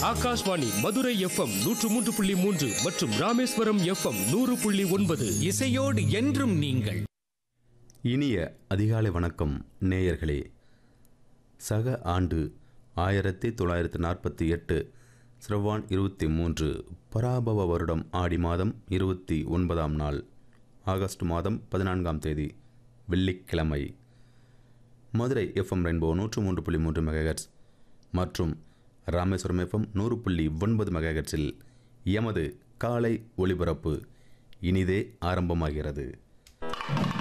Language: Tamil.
ஆகாஷ்வாணி மதுரை எஃப்எம் நூற்று மூன்று புள்ளி மூன்று மற்றும் ராமேஸ்வரம் எஃப்எம் நூறு புள்ளி ஒன்பது இசையோடு என்றும் நீங்கள் இனிய அதிகாலை வணக்கம் நேயர்களே சக ஆண்டு ஆயிரத்தி தொள்ளாயிரத்தி நாற்பத்தி எட்டு சிரவான் இருபத்தி மூன்று பராபவ வருடம் ஆடி மாதம் இருபத்தி ஒன்பதாம் நாள் ஆகஸ்ட் மாதம் பதினான்காம் தேதி வெள்ளிக்கிழமை மதுரை எஃப்எம் ரெயின்போ நூற்று மூன்று புள்ளி மூன்று மெகாஹெட்ஸ் மற்றும் ராமேஸ்வரம் எஃப்எம் நூறு புள்ளி ஒன்பது மெகாஹெட்ஸில் எமது காலை ஒளிபரப்பு இனிதே ஆரம்பமாகிறது